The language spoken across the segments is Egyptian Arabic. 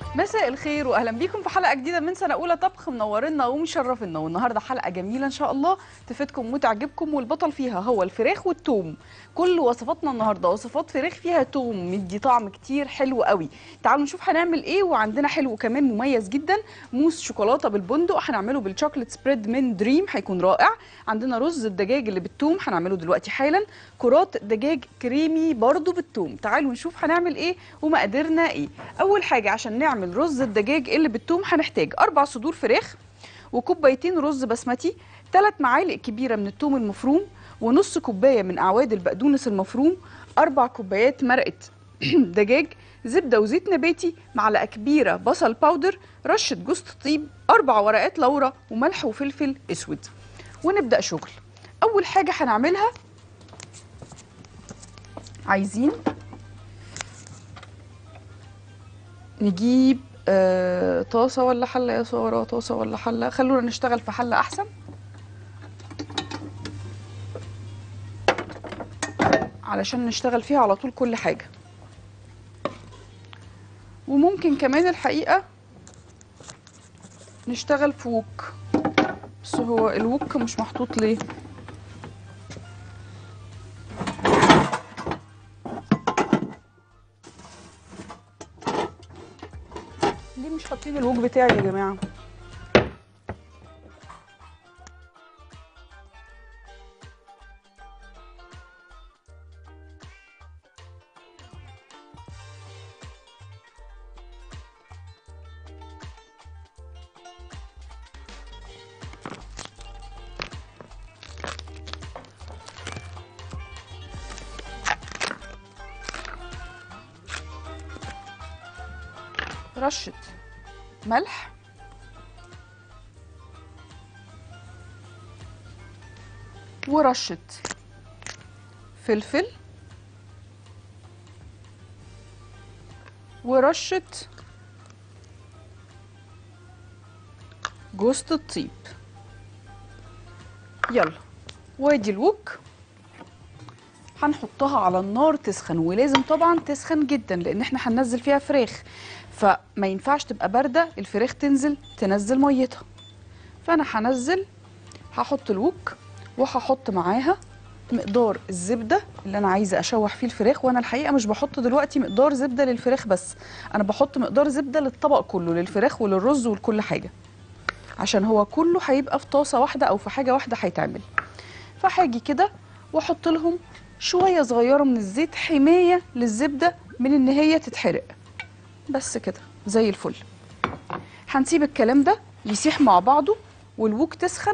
مساء الخير واهلا بيكم في حلقه جديده من سنه اولى طبخ منورنا ومشرفنا والنهارده حلقه جميله ان شاء الله تفيدكم وتعجبكم والبطل فيها هو الفراخ والثوم كل وصفاتنا النهارده وصفات فراخ فيها ثوم مدي طعم كتير حلو قوي تعالوا نشوف هنعمل ايه وعندنا حلو كمان مميز جدا موس شوكولاته بالبندق هنعمله بالشوكليت سبريد من دريم هيكون رائع عندنا رز الدجاج اللي بالثوم هنعمله دلوقتي حالا كرات دجاج كريمي برضو بالثوم تعالوا نشوف هنعمل ايه ومقاديرنا ايه اول حاجه عشان نعمل رز الدجاج اللي بالثوم هنحتاج اربع صدور فراخ وكوبايتين رز بسمتي ثلاث معالق كبيره من الثوم المفروم ونص كوبايه من اعواد البقدونس المفروم اربع كوبايات مرقه دجاج زبده وزيت نباتي معلقه كبيره بصل باودر رشه جوز الطيب اربع ورقات لورا وملح وفلفل اسود ونبدا شغل اول حاجه هنعملها عايزين نجيب آه طاسه ولا حله يا ساره طاسه ولا حله خلونا نشتغل في حله احسن علشان نشتغل فيها على طول كل حاجه وممكن كمان الحقيقه نشتغل في وok بس هو الوك مش محطوط ليه ليه مش حاطين الوك بتاعي يا جماعه رشة ملح ورشة فلفل ورشة جوزة الطيب يلا وادي الوك هنحطها على النار تسخن ولازم طبعا تسخن جدا لان احنا هننزل فيها فراخ فما ينفعش تبقى بارده الفراخ تنزل تنزل ميتها فانا هنزل هحط الوك وهحط معاها مقدار الزبده اللي انا عايزه اشوح فيه الفراخ وانا الحقيقه مش بحط دلوقتي مقدار زبده للفراخ بس انا بحط مقدار زبده للطبق كله للفراخ وللرز ولكل حاجه عشان هو كله هيبقى في طاسه واحده او في حاجه واحده هيتعمل فهاجي كده واحط لهم شويه صغيره من الزيت حمايه للزبده من ان هي تتحرق بس كده زي الفل هنسيب الكلام ده يسيح مع بعضه والوك تسخن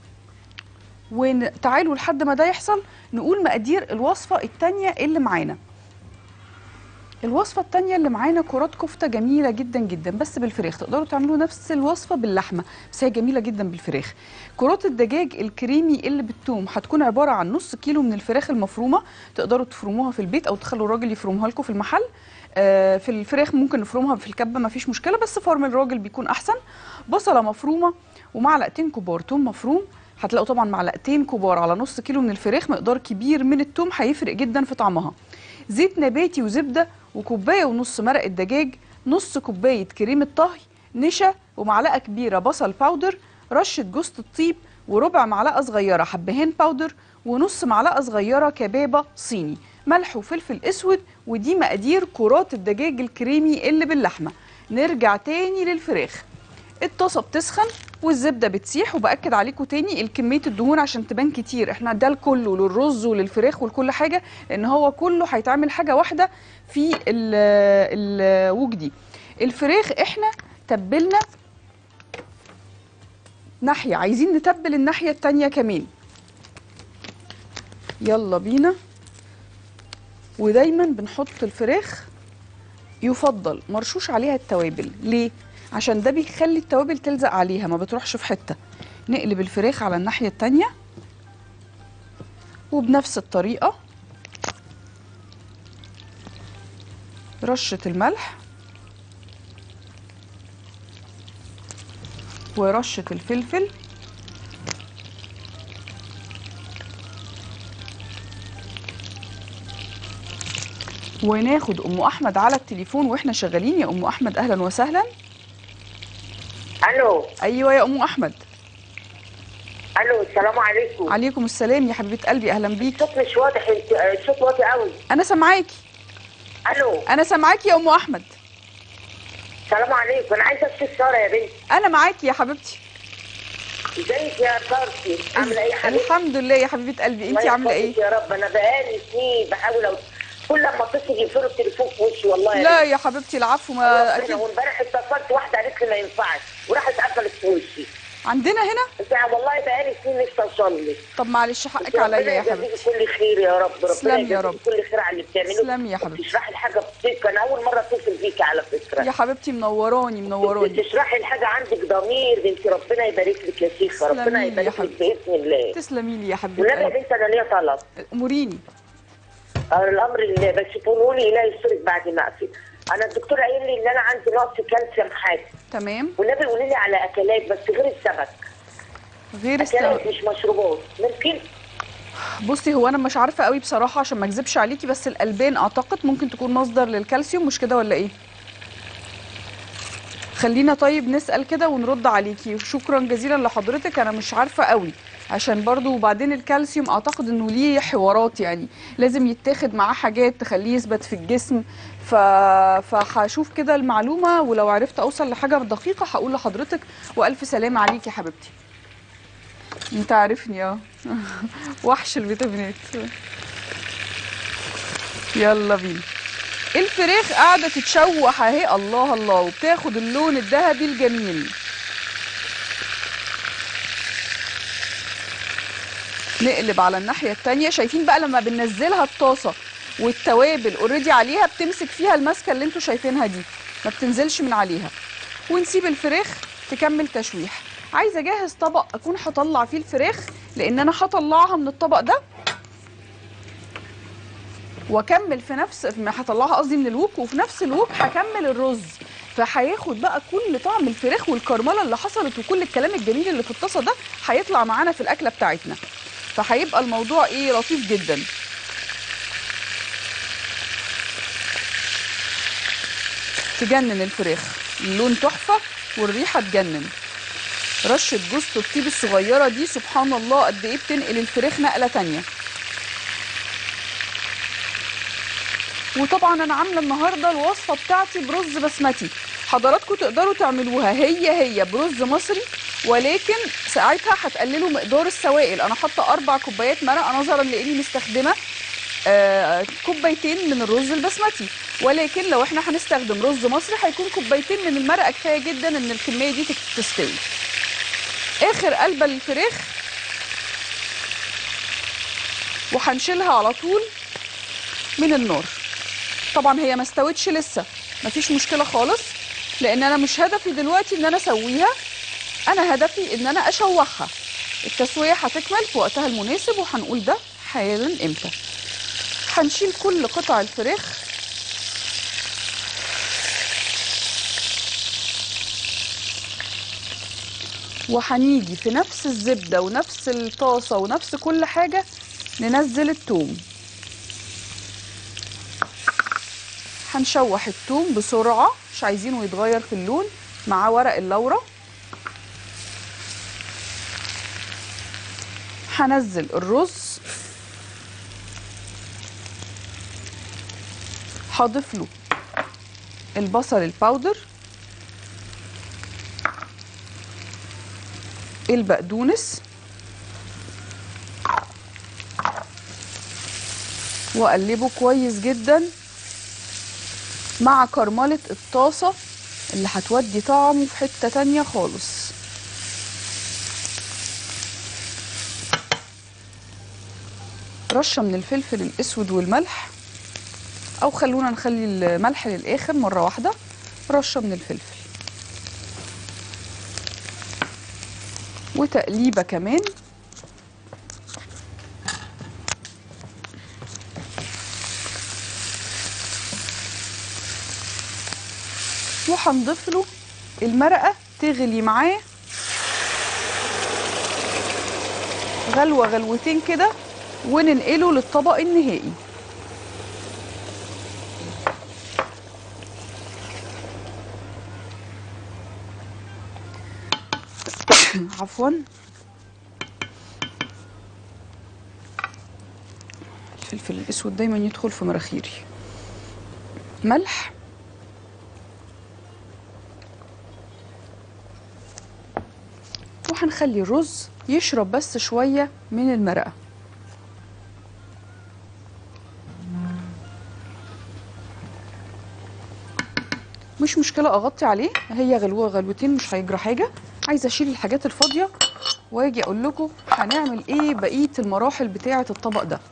وتعالوا لحد ما ده يحصل نقول مقادير الوصفه التانية اللي معانا الوصفة التانية اللي معانا كرات كفتة جميلة جدا جدا بس بالفراخ تقدروا تعملوا نفس الوصفة باللحمة بس هي جميلة جدا بالفراخ كرات الدجاج الكريمي اللي بالثوم هتكون عبارة عن نص كيلو من الفراخ المفرومة تقدروا تفرموها في البيت أو تخلوا الراجل يفرمها لكم في المحل آه في الفراخ ممكن نفرمها في الكبة مفيش مشكلة بس فرم الراجل بيكون أحسن بصلة مفرومة ومعلقتين كبار توم مفروم هتلاقوا طبعا معلقتين كبار على نص كيلو من الفراخ مقدار كبير من التوم هيفرق جدا في طعمها زيت نباتي وزبده وكوبايه ونص مرق الدجاج نص كوبايه كريمه طهي نشا ومعلقه كبيره بصل باودر رشه جوز الطيب وربع معلقه صغيره حبهان باودر ونص معلقه صغيره كبابه صيني ملح وفلفل اسود ودي مقادير كرات الدجاج الكريمي اللي باللحمه نرجع تاني للفراخ الطاسه بتسخن والزبده بتسيح وباكد عليكم تاني الكميه الدهون عشان تبان كتير احنا ده لكله للرز وللفراخ ولكل حاجه لان هو كله هيتعمل حاجه واحده في الوج دي الفراخ احنا تبلنا ناحيه عايزين نتبل الناحيه التانيه كمان يلا بينا ودايما بنحط الفراخ يفضل مرشوش عليها التوابل ليه عشان ده بيخلي التوابل تلزق عليها ما بتروحش في حته نقلب الفراخ على الناحيه التانيه وبنفس الطريقه رشه الملح ورشه الفلفل وناخد ام احمد على التليفون واحنا شغالين يا ام احمد اهلا وسهلا الو ايوه يا ام احمد الو السلام عليكم عليكم السلام يا حبيبه قلبي اهلا بيك الصوت مش واضح انت آه، الصوت واطي قوي انا سامعاكي الو انا سامعاكي يا ام احمد السلام عليكم انا عايزه اشوف ساره يا بنتي انا معاكي يا حبيبتي ازيك يا طارتي عامله ايه يا حبيبتي الحمد لله يا حبيبه قلبي انت الله عامله ايه يحفظك يا رب انا بقالي سنين بحاول أو... كل لما اتصل يقفلوا التليفون في وشي والله يا لا بنتي. يا حبيبتي العفو ما ربنا، اكيد وامبارح اتصلت واحده قالت لي ما ينفعش وراحت قفلت في وشي عندنا هنا انت والله بقالي سنين نفسي اوصل لك طب معلش حقك ربنا عليا يا يجازيكي حبيبتي كل خير يا رب ربنا تسلمي يا يجازيكي رب. كل خير على اللي بتعمله تسلمي يا حبيبتي. بتشرحي الحاجه بصدق انا اول مره اتصل بيكي على فكره يا حبيبتي منوراني منوراني بتشرحي الحاجه عندك ضمير بنتي ربنا يبارك لك يا شيخه تسلمي ربنا لي يا يبارك لك حبيبتي. باذن الله تسلمي لي يا حبيبه والنبي يا قلبي بنتي انا ليا طلب اموريني آه، الامر اللي بس تقولوا لي لا يسترك بعد ما اقفل انا الدكتور قايل لي ان انا عندي نقص كالسيوم حاد تمام والنبي قولي لي على اكلات بس غير السمك غير اكلات السم... مش مشروبات ممكن بصي هو انا مش عارفه قوي بصراحه عشان ما اكذبش عليكي بس الالبان اعتقد ممكن تكون مصدر للكالسيوم مش كده ولا ايه خلينا طيب نسال كده ونرد عليكي شكرا جزيلا لحضرتك انا مش عارفه قوي عشان برضو وبعدين الكالسيوم اعتقد انه ليه حوارات يعني لازم يتاخد معاه حاجات تخليه يثبت في الجسم ف... فهشوف كده المعلومه ولو عرفت اوصل لحاجه دقيقه هقول لحضرتك والف سلامه عليكي يا حبيبتي انت عارفني اه وحش الفيتامينات يلا بينا الفراخ قاعده تتشوح اهي الله الله وبتاخد اللون الذهبي الجميل نقلب على الناحيه التانية شايفين بقى لما بننزلها الطاسه والتوابل اوريدي عليها بتمسك فيها الماسكه اللي انتوا شايفينها دي ما بتنزلش من عليها ونسيب الفراخ تكمل تشويح عايزه اجهز طبق اكون هطلع فيه الفراخ لان انا هطلعها من الطبق ده واكمل في نفس ما هطلعها قصدي من الوك وفي نفس الوك هكمل الرز فهياخد بقى كل طعم الفراخ والكرمله اللي حصلت وكل الكلام الجميل اللي في الطاسه ده هيطلع معانا في الاكله بتاعتنا فهيبقى الموضوع ايه لطيف جدا تجنن الفراخ اللون تحفه والريحه تجنن رشه جوز الطيب الصغيره دي سبحان الله قد ايه بتنقل الفراخ نقله تانية وطبعا انا عامله النهارده الوصفه بتاعتي برز بسمتي حضراتكم تقدروا تعملوها هي هي برز مصري ولكن ساعتها هتقللوا مقدار السوائل انا حاطه اربع كوبايات مرقه نظرا لاني مستخدمه آه كوبايتين من الرز البسمتي ولكن لو احنا هنستخدم رز مصري هيكون كوبايتين من المرقه كفايه جدا ان الكميه دي تك- تستوي اخر قلبه للفراخ وهنشيلها على طول من النار طبعا هي ما استوتش لسه مفيش مشكله خالص لان انا مش هدفي دلوقتي ان انا اسويها انا هدفي ان انا اشوحها التسويه هتكمل في وقتها المناسب وهنقول ده حالا امتى هنشيل كل قطع الفراخ وهنيجي في نفس الزبده ونفس الطاسه ونفس كل حاجه ننزل التوم هنشوح التوم بسرعة مش عايزينه يتغير في اللون مع ورق اللورة هنزل الرز هضيف له البصل الباودر البقدونس واقلبه كويس جدا مع كرملة الطاسة اللي هتودي طعمه في حتة تانية خالص رشة من الفلفل الأسود والملح أو خلونا نخلي الملح للآخر مرة واحدة رشة من الفلفل وتقليبة كمان وهنضيف له المرقه تغلي معاه غلوه غلوتين كده وننقله للطبق النهائي عفوا الفلفل الاسود دايما يدخل في مناخيري ملح وهنخلي الرز يشرب بس شويه من المرقه مش مشكلة أغطي عليه هي غلوة غلوتين مش هيجرى حاجة عايزة أشيل الحاجات الفاضية وأجي أقول لكم هنعمل إيه بقية المراحل بتاعة الطبق ده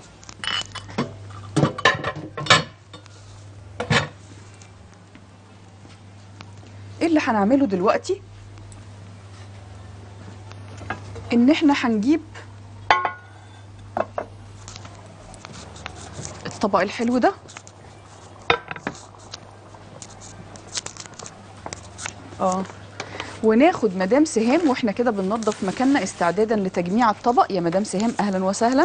إيه اللي هنعمله دلوقتي إن إحنا هنجيب الطبق الحلو ده اه وناخد مدام سهام واحنا كده بننظف مكاننا استعدادا لتجميع الطبق يا مدام سهام اهلا وسهلا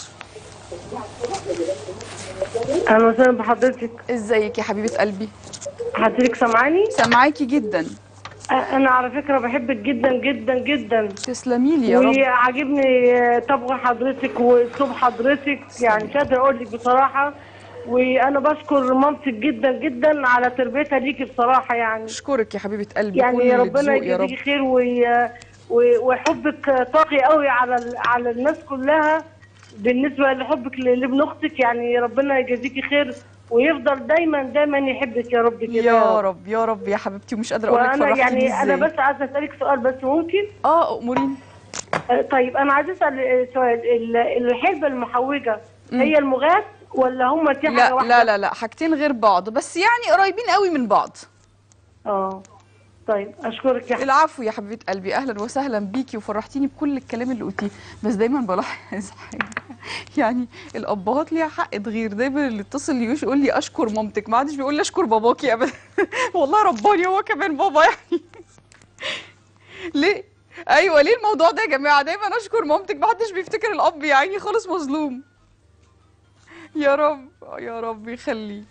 اهلا وسهلا بحضرتك ازيك يا حبيبه قلبي حضرتك سامعاني سامعاكي جدا أ- انا على فكره بحبك جدا جدا جدا تسلمي لي يا رب وعاجبني طبخ حضرتك واسلوب حضرتك يعني مش قادره اقول لك بصراحه وانا بشكر مامتك جدا جدا على تربيتها ليكي بصراحه يعني اشكرك يا حبيبه قلبي يعني كل ربنا ذوق يا رب يجزيكي خير و- و- وحبك طاغي قوي على ال- على الناس كلها بالنسبه لحبك ل- لابن اختك يعني ربنا يجازيكي خير ويفضل دايما دايما يحبك يا رب كده يا رب يا رب يا حبيبتي ومش قادره اقول لك وانا فرحتيني يعني انا ازاي بس عايزه اسالك سؤال بس ممكن اه اموريني آه، طيب انا عايزه اسال آه، سؤال ال- الحلبه المحوجه هي المغاث ولا هم دي حاجه لا واحده لا لا لا حاجتين غير بعض بس يعني قريبين قوي من بعض اه طيب اشكرك يا العفو يا حبيبه قلبي اهلا وسهلا بيكي وفرحتيني بكل الكلام اللي قلتيه بس دايما بلاحظ حاجه يعني الابهات ليها حق تغير دايما اللي اتصل يوش يقول لي اشكر مامتك ما حدش بيقول لي اشكر باباكي ابدا والله رباني هو كمان بابا يعني ليه ايوه ليه الموضوع ده يا جماعه دايما اشكر مامتك ما حدش بيفتكر الاب يا عيني خالص مظلوم يا رب يا رب يخليه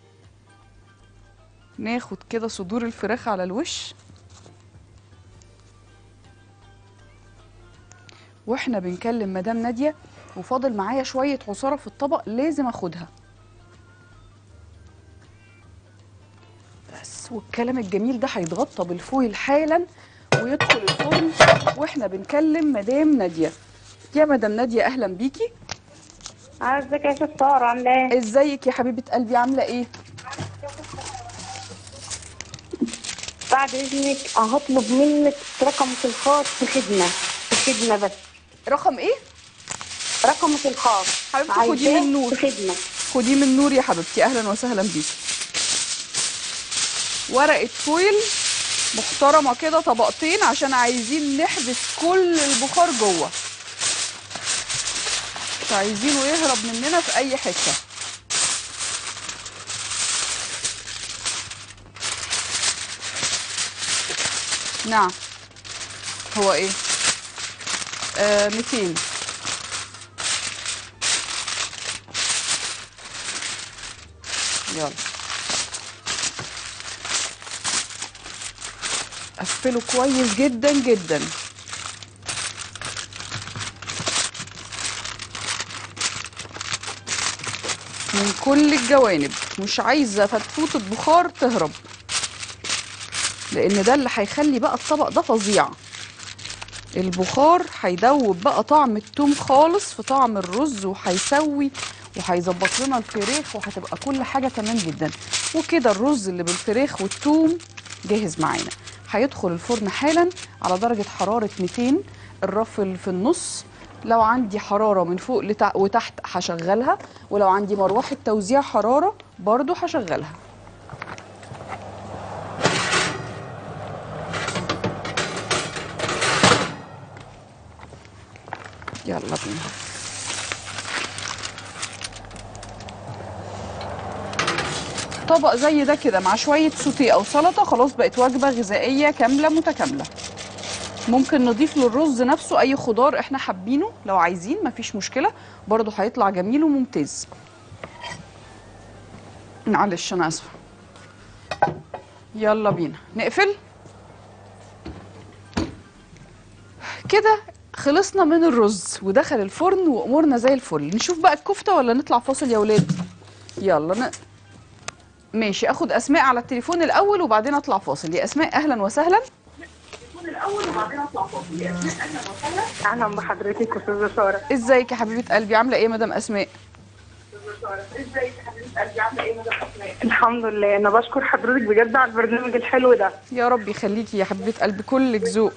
ناخد كده صدور الفراخ على الوش واحنا بنكلم مدام ناديه وفاضل معايا شويه عصاره في الطبق لازم اخدها بس والكلام الجميل ده هيتغطى بالفويل حالا ويدخل الفرن واحنا بنكلم مدام ناديه يا مدام ناديه اهلا بيكي عايزك يا ست سارة عاملة ايه؟ ازيك يا حبيبه قلبي عامله ايه بعد اذنك هطلب منك رقمك الخاص في خدمة في خدمة بس رقم ايه رقمك الخاص حبيبتي خديه عايزاه من نور. في خدمة خديه من نور يا حبيبتي اهلا وسهلا بيكي ورقه فويل محترمه كده طبقتين عشان عايزين نحبس كل البخار جوه مش عايزينه يهرب مننا في اي حته نعم هو ايه آه 200 يلا قفله كويس جدا جدا من كل الجوانب مش عايزه فتفوته بخار تهرب لان ده اللي هيخلي بقى الطبق ده فظيع البخار هيدوب بقى طعم التوم خالص في طعم الرز وهيسوي وهيظبط لنا الفراخ وهتبقى كل حاجه تمام جدا وكده الرز اللي بالفراخ والثوم جاهز معانا هيدخل الفرن حالا على درجه حراره 200 الرف اللي في النص لو عندي حراره من فوق لتع... وتحت هشغلها ولو عندي مروحه توزيع حراره برضو هشغلها يلا بينا طبق زي ده كده مع شوية سوتيه أو سلطة خلاص بقت وجبة غذائية كاملة متكاملة ممكن نضيف للرز نفسه أي خضار إحنا حابينه لو عايزين مفيش مشكلة برضه هيطلع جميل وممتاز معلش أنا آسفة يلا بينا نقفل كده خلصنا من الرز ودخل الفرن وامورنا زي الفل نشوف بقى الكفته ولا نطلع فاصل يا ولاد يلا ن... ماشي اخد اسماء على التليفون الاول وبعدين اطلع فاصل يا اسماء اهلا وسهلا اهلا بحضرتك استاذه ساره ازيك يا حبيبه قلبي عامله ايه يا مدام اسماء الحمد لله انا بشكر حضرتك بجد على البرنامج الحلو ده يا رب يخليكي يا حبيبه قلبي كلك ذوق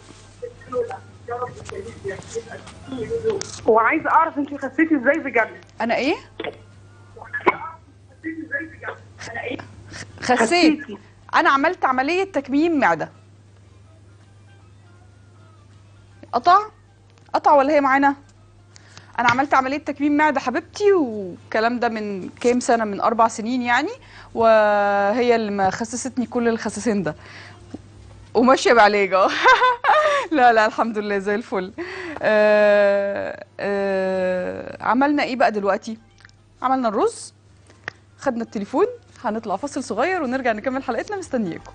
وعايزه اعرف انت خسيتي ازاي بجد انا ايه خسيت خسيتي. انا عملت عمليه تكميم معده قطع قطع ولا هي معانا انا عملت عمليه تكميم معده حبيبتي والكلام ده من كام سنه من اربع سنين يعني وهي اللي ما خسستني كل الخساسين ده وماشيه بعلاج اه لا لا الحمد لله زي الفل آه آه عملنا ايه بقى دلوقتي عملنا الرز خدنا التليفون هنطلع فاصل صغير ونرجع نكمل حلقتنا مستنياكم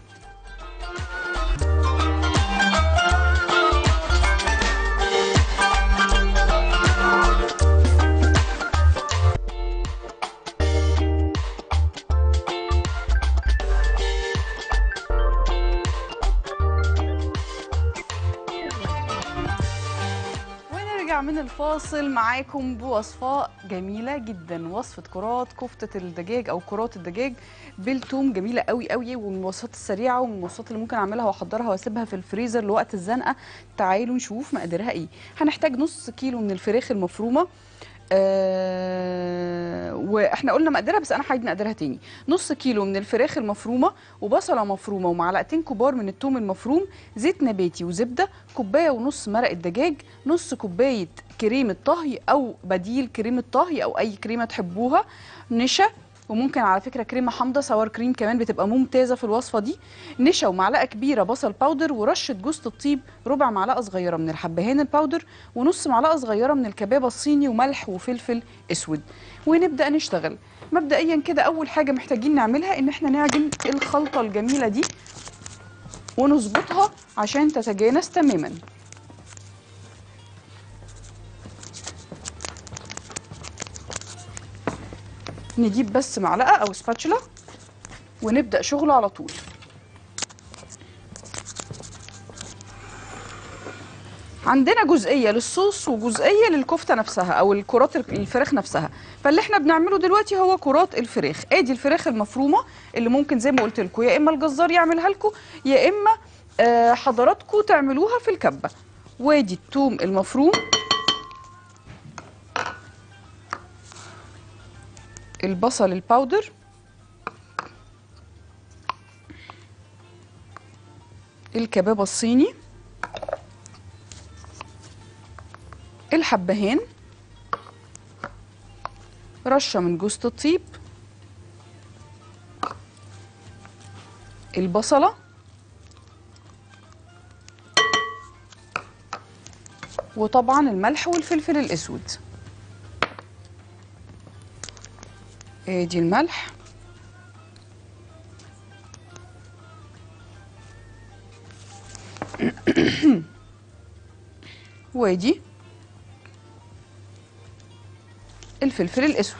ونرجع من الفاصل معاكم بوصفة جميلة جدا وصفة كرات كفتة الدجاج أو كرات الدجاج بالثوم جميلة قوي قوي ومن الوصفات السريعة ومن الوصفات اللي ممكن أعملها وأحضرها وأسيبها في الفريزر لوقت الزنقة تعالوا نشوف مقاديرها إيه هنحتاج نص كيلو من الفراخ المفرومة آه واحنا قلنا مقاديرها بس انا هعيد مقاديرها تاني نص كيلو من الفراخ المفرومه وبصله مفرومه ومعلقتين كبار من الثوم المفروم زيت نباتي وزبده كوبايه ونص مرق الدجاج نص كوبايه كريمه طهي او بديل كريمه طهي او اي كريمه تحبوها نشا وممكن على فكره كريمه حامضه سوار كريم كمان بتبقى ممتازه في الوصفه دي نشا ومعلقه كبيره بصل باودر ورشه جوز الطيب ربع معلقه صغيره من الحبهان الباودر ونص معلقه صغيره من الكبابه الصيني وملح وفلفل اسود ونبدا نشتغل مبدئيا كده اول حاجه محتاجين نعملها ان احنا نعجن الخلطه الجميله دي ونظبطها عشان تتجانس تماما نجيب بس معلقه او سباتشولا ونبدا شغل على طول عندنا جزئيه للصوص وجزئيه للكفته نفسها او الكرات الفراخ نفسها فاللي احنا بنعمله دلوقتي هو كرات الفراخ ادي الفراخ المفرومه اللي ممكن زي ما قلت لكم يا اما الجزار يعملها لكم يا اما آه، حضراتكم تعملوها في الكبه وادي الثوم المفروم البصل الباودر الكبابة الصيني الحبهان رشة من جوز الطيب البصلة وطبعا الملح والفلفل الأسود ادي الملح وادي الفلفل الاسود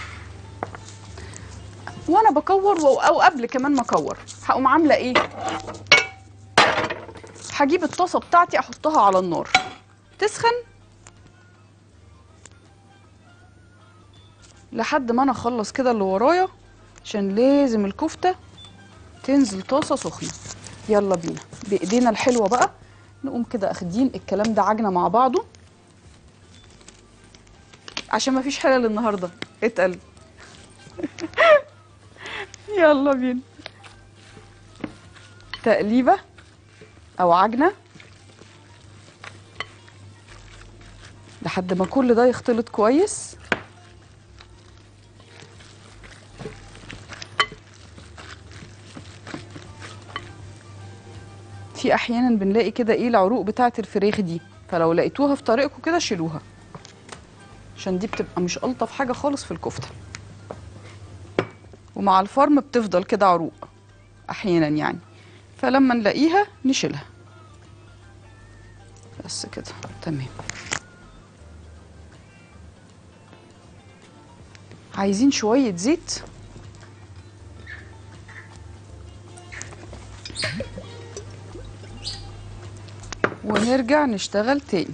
وانا بكور و- او قبل كمان ما اكور هقوم عامله ايه هجيب الطاسه بتاعتي احطها على النار تسخن لحد ما انا اخلص كده اللي ورايا عشان لازم الكفته تنزل طاسه سخنه يلا بينا بايدينا الحلوه بقى نقوم كده اخدين الكلام ده عجنه مع بعضه عشان ما فيش حلل النهارده اتقل يلا بينا تقليبه او عجنه لحد ما كل ده يختلط كويس في احيانا بنلاقي كده ايه العروق بتاعه الفراخ دي فلو لقيتوها في طريقكم كده شيلوها عشان دي بتبقى مش الطف حاجه خالص في الكفته ومع الفرم بتفضل كده عروق احيانا يعني فلما نلاقيها نشيلها بس كده تمام عايزين شوية زيت ونرجع نشتغل تاني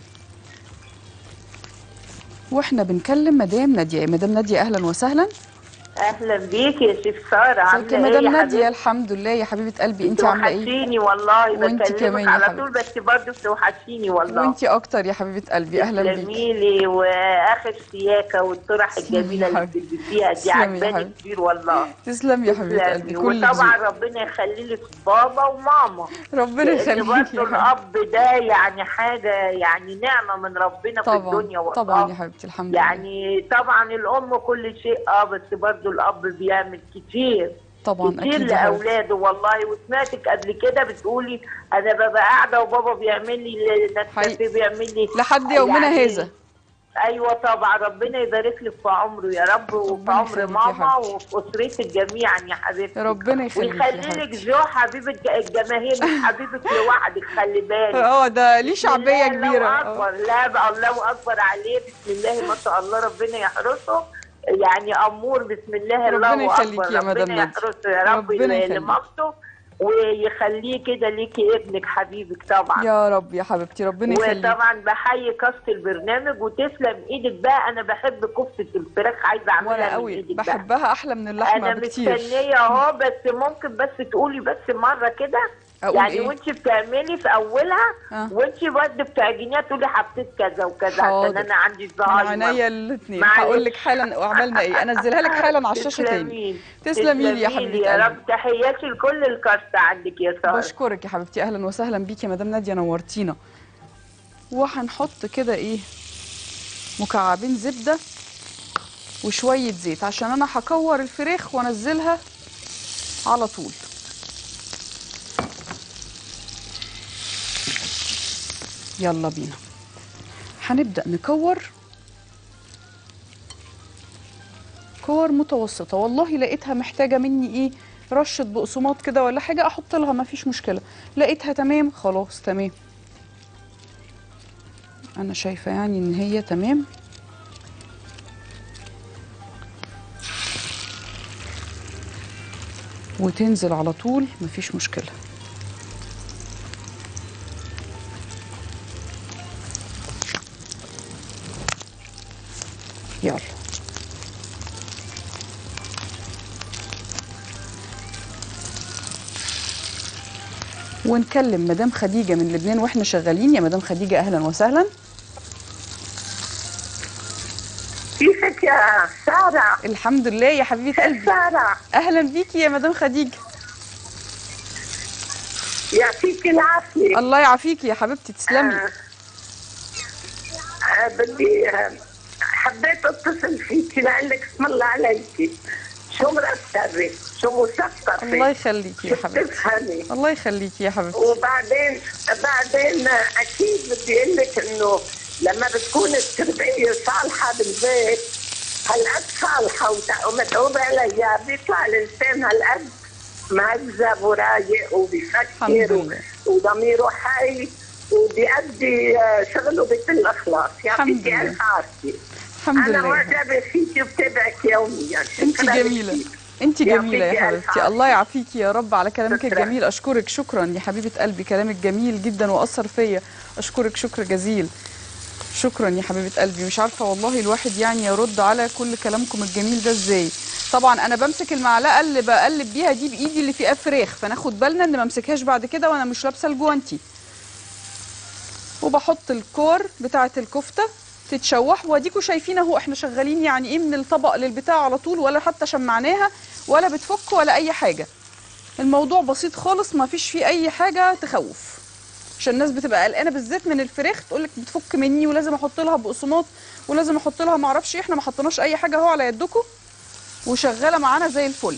واحنا بنكلم مدام نادية مدام نادية اهلا وسهلا اهلا بيك يا شيخ ساره ازيك يا عامله ايه مدام يا نادية حبيبتي الحمد لله يا حبيبة قلبي انت عاملة ايه بتوحشيني والله وانت كمان بكلمك يا على حبيبتي. طول بس برضه بتوحشيني والله وانت اكتر يا حبيبة قلبي اهلا بيك جميلي واخر شياكه والطرح الجميله اللي حبيبتي. بتلبسيها دي تسلمي يا عجباني حبيبتي. كتير والله تسلم يا حبيبة تسلمي. قلبي كل وطبعا ذوق ربنا يخلي لك بابا وماما ربنا لأن يخليك برضه يا حبيبتي الاب ده يعني حاجه يعني نعمه من ربنا في طبعا الدنيا والله طبعا يا حبيبتي الحمد لله يعني طبعا الام كل شيء اه بس برضه الاب بيعمل كتير طبعا كتير اكيد يا حبيبتي لاولاده والله وسمعتك قبل كده بتقولي انا ببقى قاعده وبابا بيعمل لي حقيقي. نسكافيه بيعمل لي لحد يومنا يعني هذا ايوه طبعا ربنا يبارك لك في عمره يا رب وفي ربنا عمر يخليك يا ماما حبيبتي. وفي اسرتك جميعا يا حبيبتي ربنا يخليك يا ويخلي لك حبيبتي جو حبيبه الجماهير مش حبيبك لوحدك خلي بالك اه ده ليه شعبية بسم الله كبيرة الله آه. اكبر لا بقى الله اكبر عليه بسم الله ما شاء الله ربنا يحرسه يعني امور بسم الله ربنا الله يخليك اكبر يا مدام ربنا نادية. يحرسه يا رب ربنا يخليك. لمامته ويخليه كده ليكي ابنك حبيبك طبعا يا رب يا حبيبتي ربنا يخليك وطبعا بحيي كاست البرنامج وتسلم ايدك بقى انا بحب كفته الفراخ عايزه اعملها وانا من قوي ايدك بقى. بحبها احلى من اللحمة انا بكتير مستنيه اهو بس ممكن بس تقولي بس مره كده أقول يعني إيه؟ وانت بتعملي في اولها آه. وانت برضه بتعجنيها تقولي حطيت كذا وكذا عشان حاضر. انا عندي من زهايمر عينيا الاثنين معلش. هقول لك حالا عملنا ايه انزلها لك حالا على الشاشة تاني تسلميلي. تسلمي لي يا تسلميلي حبيبة يا قلبي رب تحياتي لكل الكاست عندك يا ساره بشكرك يا حبيبتي اهلا وسهلا بيكي يا مدام ناديه نورتينا وهنحط كده ايه مكعبين زبده وشويه زيت عشان انا هكور الفراخ وانزلها على طول يلا بينا هنبدا نكور كور متوسطه والله لقيتها محتاجه مني ايه رشه بقسماط كده ولا حاجه احط لها مفيش مشكله لقيتها تمام خلاص تمام انا شايفه يعني ان هي تمام وتنزل على طول مفيش مشكله يلا ونكلم مدام خديجه من لبنان واحنا شغالين يا مدام خديجه اهلا وسهلا كيفك يا سارة؟ الحمد لله يا حبيبه قلبي سارة اهلا بيكي يا مدام خديجه يعطيك العافية الله يعافيكي يا حبيبتي تسلمي آه، آه، بدي آه، حبيت اتصل فيك لأقول لك اسم الله عليك شو مرتبة شو مثقفة الله يخليكي يا شو حبيبتي بتفهمي الله يخليكي يا حبيبتي وبعدين بعدين اكيد بدي اقول لك انه لما بتكون التربيه صالحه بالبيت هالقد صالحه وت- ومتعوبه عليها بيطلع الانسان هالقد مهذب ورايق الحمد وبيفكر لله. و- وضميره حي وبيأدي آه، شغله بكل اخلاص الحمد يعطيك لله. الف عافيه الحمد انا لله معجبه فيك وبتابعك يوميا انت شكراً جميله كتير. انت جميله يا يعطيكي ألف حبيبتي عافية. الله يعافيكي يا رب على كلامك شكراً. الجميل اشكرك شكرا يا حبيبه قلبي كلامك جميل جدا واثر فيا اشكرك شكر جزيل شكرا يا حبيبه قلبي مش عارفه والله الواحد يعني يرد على كل كلامكم الجميل ده ازاي طبعا انا بمسك المعلقه اللي بقلب بيها دي بايدي اللي فيها فراخ فناخد بالنا ان ما امسكهاش بعد كده وانا مش لابسه الجوانتي وبحط الكور بتاعه الكفته تتشوح واديكوا شايفين اهو احنا شغالين يعني ايه من الطبق للبتاع على طول ولا حتى شمعناها ولا بتفك ولا اي حاجه الموضوع بسيط خالص ما فيش فيه اي حاجه تخوف عشان الناس بتبقى قلقانه بالذات من الفراخ تقول لك بتفك مني ولازم احط لها بقسماط ولازم احط لها معرفش ايه احنا ما حطيناش اي حاجه اهو على يدكم وشغاله معانا زي الفل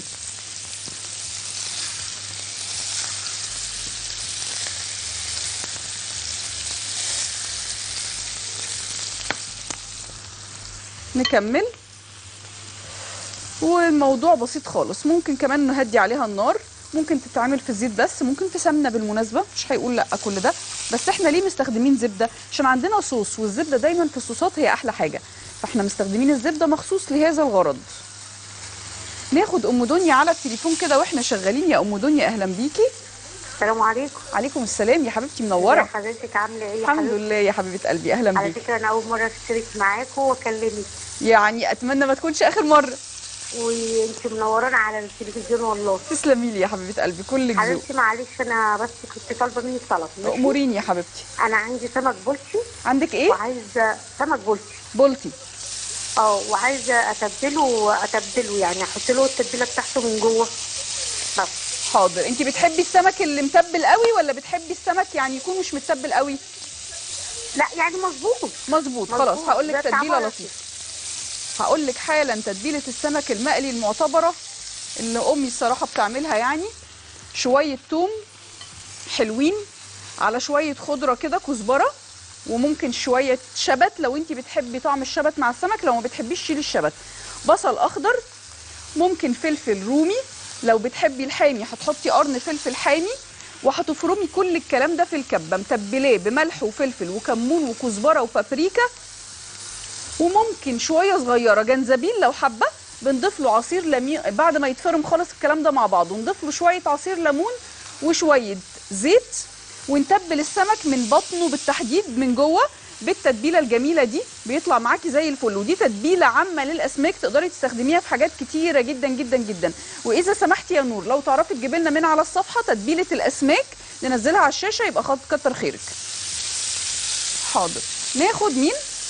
نكمل والموضوع بسيط خالص ممكن كمان نهدي عليها النار ممكن تتعمل في الزيت بس ممكن في سمنه بالمناسبه مش هيقول لا كل ده بس احنا ليه مستخدمين زبده عشان عندنا صوص والزبده دايما في الصوصات هي احلى حاجه فاحنا مستخدمين الزبده مخصوص لهذا الغرض ناخد ام دنيا على التليفون كده واحنا شغالين يا ام دنيا اهلا بيكي السلام عليكم عليكم السلام يا حبيبتي ازي منوره حضرتك عامله ايه يا الحمد حبيبتي لله يا حبيبه قلبي اهلا على بيكي فكره انا اول مره اشترك معاكم واكلمك يعني اتمنى ما تكونش اخر مره وانت منورانا على التلفزيون والله تسلمي لي يا حبيبه قلبي كلك ذوق حبيبتي معلش انا بس كنت طالبه منك طلب ماشي؟ اموريني يا حبيبتي انا عندي سمك بولتي عندك ايه وعايزه سمك بولتي بولتي اه وعايزه اتبله اتبله يعني احط له التتبيله بتاعته من جوه بس حاضر انت بتحبي السمك اللي متبل قوي ولا بتحبي السمك يعني يكون مش متبل قوي لا يعني مظبوط مظبوط مظبوط. خلاص هقول لك ده تتبيله طعمها لطيفه هقول لك حالا تتبيله السمك المقلي المعتبره اللي امي الصراحه بتعملها يعني شويه توم حلوين على شويه خضره كده كزبره وممكن شويه شبت لو انت بتحبي طعم الشبت مع السمك لو ما بتحبيش شيلي الشبت بصل اخضر ممكن فلفل رومي لو بتحبي الحامي هتحطي قرن فلفل حامي وهتفرمي كل الكلام ده في الكبه متبلاه بملح وفلفل وكمون وكزبره وبابريكا وممكن شويه صغيره جنزبيل لو حابه بنضيف له عصير ليمون بعد ما يتفرم خالص الكلام ده مع بعض ونضيف له شويه عصير ليمون وشويه زيت ونتبل السمك من بطنه بالتحديد من جوه بالتتبيله الجميله دي بيطلع معاكي زي الفل ودي تتبيله عامه للاسماك تقدري تستخدميها في حاجات كتيره جدا جدا جدا واذا سمحتي يا نور لو تعرفي تجيبي لنا من على الصفحه تتبيله الاسماك ننزلها على الشاشه يبقى خد كتر خيرك حاضر ناخد مين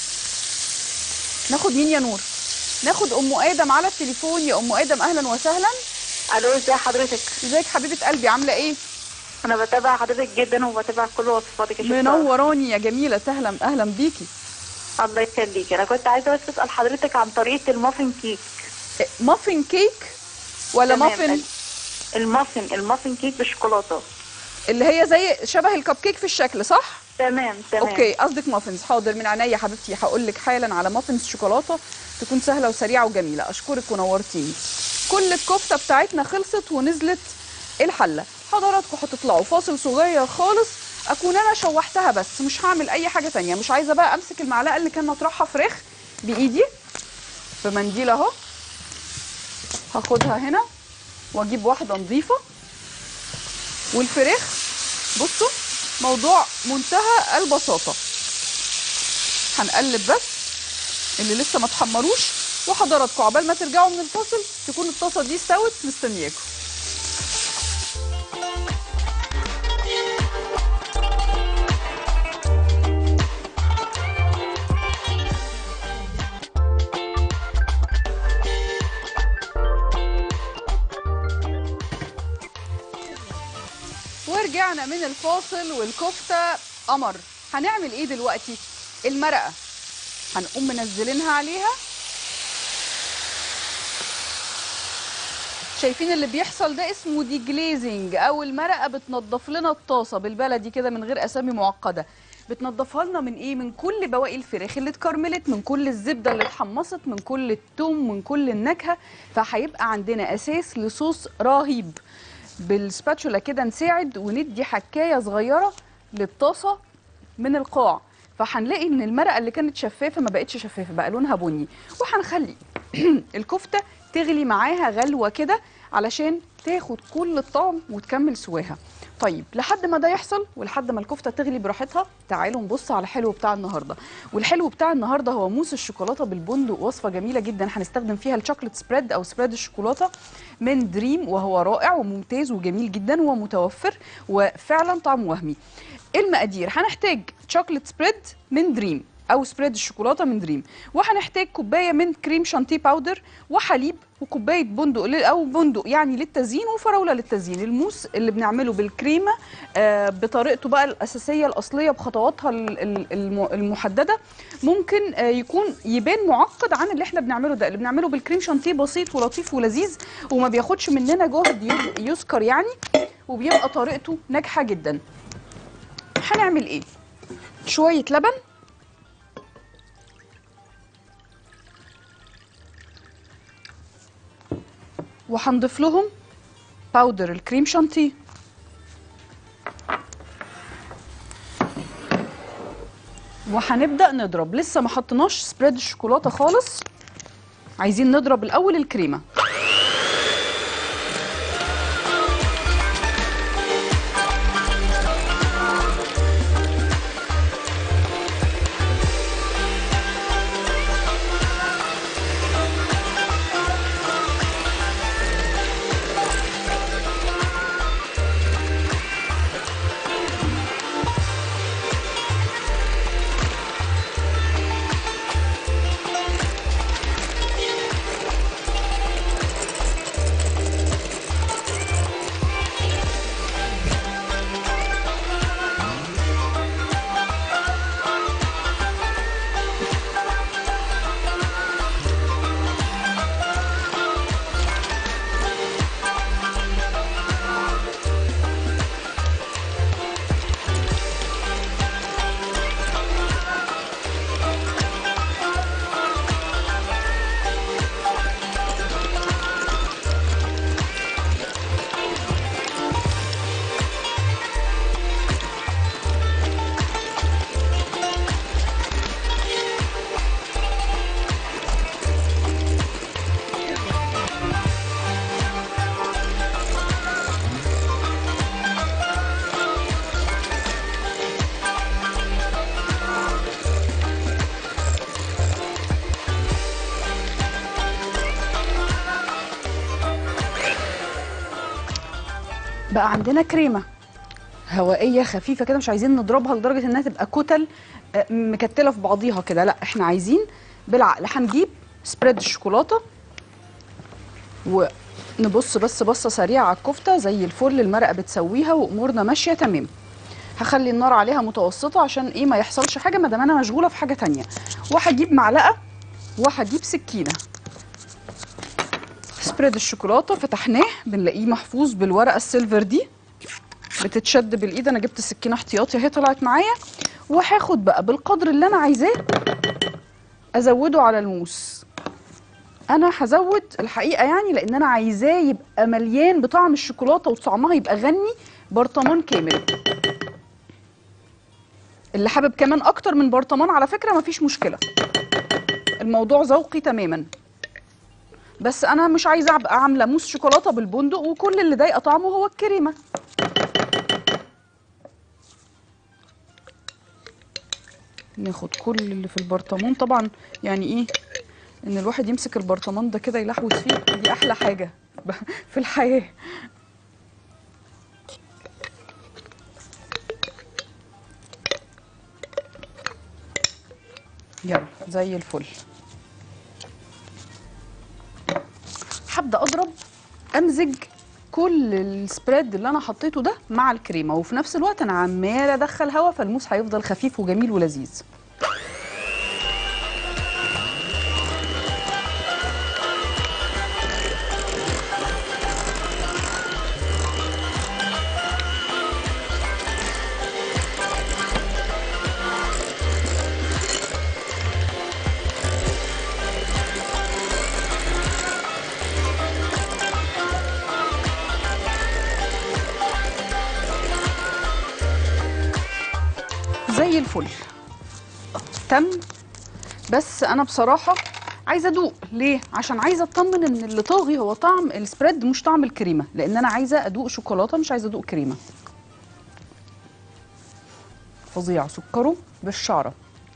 ناخد مين يا نور ناخد ام ادم على التليفون يا ام ادم اهلا وسهلا الو ازي حضرتك ازيك حبيبه قلبي عامله ايه انا بتابع حضرتك جدا وبتابع كل وصفاتك يا شيخ منوراني يا جميله سهلا اهلا بيكي طارق. الله يخليك انا كنت عايزه بس اسال حضرتك عن طريقه المافن كيك إيه، مافن كيك ولا تمام. مافن المافن المافن كيك بالشوكولاته اللي هي زي شبه الكب كيك في الشكل صح تمام تمام اوكي قصدك مافنز حاضر من عينيا يا حبيبتي هقول لك حالا على مافنز شوكولاته تكون سهله وسريعه وجميله اشكرك ونورتيني كل الكفته بتاعتنا خلصت ونزلت الحله حضراتكم هتطلعوا فاصل صغير خالص اكون انا شوحتها بس مش هعمل اي حاجه تانية مش عايزه بقى امسك المعلقه اللي كان اطرحها فراخ بايدي بمنديل اهو هاخدها هنا واجيب واحده نظيفه والفراخ بصوا موضوع منتهى البساطه هنقلب بس اللي لسه ما اتحمروش وحضراتكم عقبال ما ترجعوا من الفاصل تكون الطاسه دي استوت مستنياكم ورجعنا من الفاصل والكفته قمر هنعمل ايه دلوقتي المرقه هنقوم منزلينها عليها شايفين اللي بيحصل ده اسمه دي جليزنج او المرقه بتنضف لنا الطاسه بالبلدي كده من غير اسامي معقده بتنضفها لنا من ايه من كل بواقي الفراخ اللي اتكرملت من كل الزبده اللي اتحمصت من كل التوم من كل النكهه فهيبقى عندنا اساس لصوص رهيب بالسباتشولا كده نساعد وندي حكايه صغيره للطاسه من القاع فهنلاقي ان المرقه اللي كانت شفافه ما بقتش شفافه بقى لونها بني وهنخلي الكفته تغلي معاها غلوه كده علشان تاخد كل الطعم وتكمل سواها طيب لحد ما ده يحصل ولحد ما الكفته تغلي براحتها تعالوا نبص على الحلو بتاع النهارده والحلو بتاع النهارده هو موس الشوكولاته بالبندق وصفه جميله جدا هنستخدم فيها الشوكليت سبريد او سبريد الشوكولاته من دريم وهو رائع وممتاز وجميل جدا ومتوفر وفعلا طعم وهمي المقادير هنحتاج شوكليت سبريد من دريم او سبريد الشوكولاته من دريم وهنحتاج كوبايه من كريم شانتيه باودر وحليب وكوبايه بندق لل- او بندق يعني للتزيين وفراوله للتزيين الموس اللي بنعمله بالكريمه آه، بطريقته بقى الاساسيه الاصليه بخطواتها ال- ال- الم- المحدده ممكن آه، يكون يبان معقد عن اللي احنا بنعمله ده اللي بنعمله بالكريم شانتيه بسيط ولطيف ولذيذ وما بياخدش مننا جهد يذ- يذكر يعني وبيبقى طريقته ناجحه جدا هنعمل ايه شويه لبن وهنضيف لهم باودر الكريم شانتيه وهنبدا نضرب لسه ما حطيناش سبريد الشوكولاته خالص عايزين نضرب الاول الكريمه بقى عندنا كريمه هوائيه خفيفه كده مش عايزين نضربها لدرجه انها تبقى كتل آه، مكتله في بعضيها كده لا احنا عايزين بالعقل هنجيب سبريد الشوكولاته ونبص بس بصه سريعه على الكفته زي الفل المرقه بتسويها وامورنا ماشيه تمام هخلي النار عليها متوسطه عشان ايه ما يحصلش حاجه ما دام انا مشغوله في حاجه تانية وهجيب معلقه وهجيب سكينه سبريد الشوكولاته فتحناه بنلاقيه محفوظ بالورقه السيلفر دي بتتشد بالايد انا جبت السكينه احتياطي اهي طلعت معايا وهاخد بقى بالقدر اللي انا عايزاه ازوده على الموس انا هزود الحقيقه يعني لان انا عايزاه يبقى مليان بطعم الشوكولاته وطعمها يبقى غني برطمان كامل اللي حابب كمان اكتر من برطمان على فكره مفيش مشكله الموضوع ذوقي تماما بس انا مش عايزه ابقى عامله موس شوكولاته بالبندق وكل اللي ضايقه طعمه هو الكريمه ناخد كل اللي في البرطمان طبعا يعني ايه ان الواحد يمسك البرطمان ده كده يلحوس فيه دي احلى حاجه في الحياه يلا زي الفل هبدا اضرب امزج كل السبريد اللي انا حطيته ده مع الكريمه وفي نفس الوقت انا عمال ادخل هوا فالموس هيفضل خفيف وجميل ولذيذ زي الفل تم بس انا بصراحه عايزه ادوق ليه عشان عايزه اطمن ان اللي طاغي هو طعم السبريد مش طعم الكريمه لان انا عايزه ادوق شوكولاته مش عايزه ادوق كريمه فظيع سكره بالشعره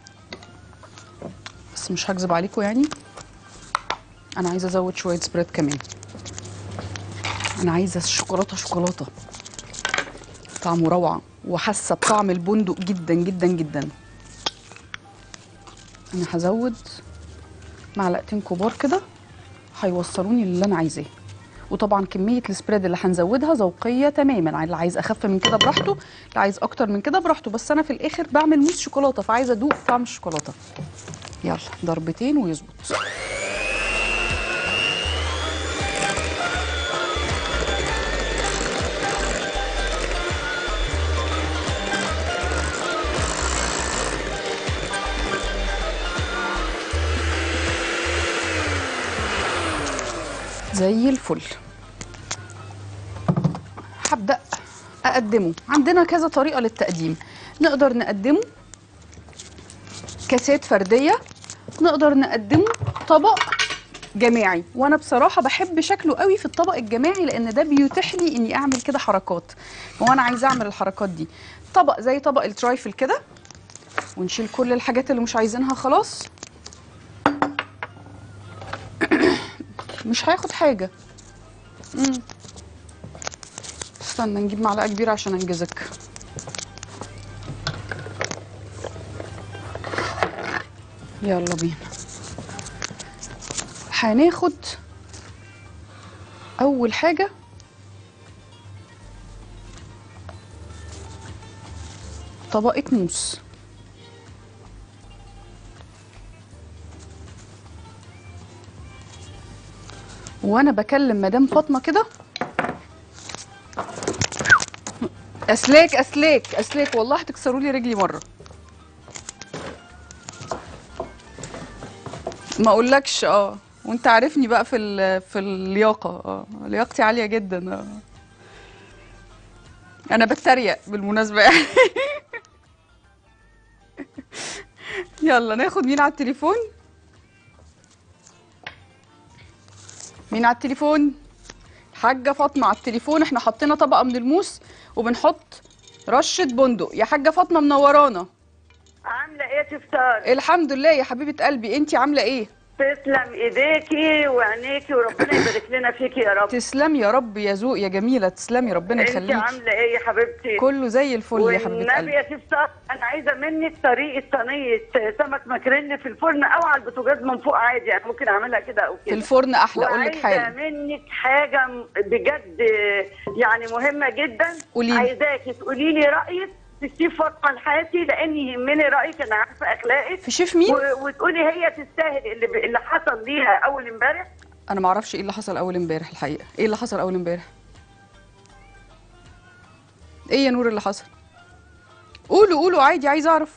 بس مش هكذب عليكم يعني انا عايزه ازود شويه سبريد كمان انا عايزه الشوكولاته شوكولاته طعمه روعه وحاسه بطعم البندق جدا جدا جدا انا هزود معلقتين كبار كده هيوصلوني للي انا عايزاه وطبعا كميه السبريد اللي هنزودها ذوقيه تماما اللي عايز اخف من كده براحته اللي عايز اكتر من كده براحته بس انا في الاخر بعمل موس شوكولاته فعايزه ادوق طعم الشوكولاته يلا ضربتين ويظبط زي الفل نقدمه عندنا كذا طريقه للتقديم نقدر نقدمه كاسات فرديه نقدر نقدمه طبق جماعي وانا بصراحه بحب شكله قوي في الطبق الجماعي لان ده بيتيح لي اني اعمل كده حركات وانا عايزه اعمل الحركات دي طبق زي طبق الترايفل كده ونشيل كل الحاجات اللي مش عايزينها خلاص مش هياخد حاجه مم. استنى نجيب معلقه كبيره عشان انجزك يلا بينا هناخد اول حاجه طبقه موس وانا بكلم مدام فاطمه كده اسلاك اسلاك اسلاك والله هتكسروا لي رجلي مره ما اقولكش اه وانت عارفني بقى في ال- في اللياقه اه لياقتي عاليه جدا اه انا بتريق بالمناسبه يعني يلا ناخد مين على التليفون مين على التليفون حاجه فاطمه على التليفون احنا حطينا طبقه من الموس وبنحط رشه بندق يا حاجه فاطمه منورانا عامله ايه يا تفطار الحمد لله يا حبيبه قلبي انتي عامله ايه تسلم ايديكي وعينيكي وربنا يبارك لنا فيكي يا رب تسلمي يا رب يا ذوق يا جميله تسلمي ربنا انت يخليكي عامله ايه يا حبيبتي كله زي الفل يا حبيبه والنبي قلبي يا تفطر انا عايزه منك طريقه صينيه سمك ماكريل في الفرن او على البوتاجاز من فوق عادي يعني ممكن اعملها كده او في كده الفرن احلى اقول لك وعايزه حاجه منك حاجه م- بجد يعني مهمه جدا قولي لي. عايزاكي تقولي لي رايك في الشيف فاطمه الحياتي لان يهمني رايك انا عارفه اخلاقك في شيف مين و- وتقولي هي تستاهل اللي, ب... اللي حصل ليها اول امبارح انا ما اعرفش ايه اللي حصل اول امبارح الحقيقه ايه اللي حصل اول امبارح ايه يا نور اللي حصل قولوا قولوا عادي عايزه اعرف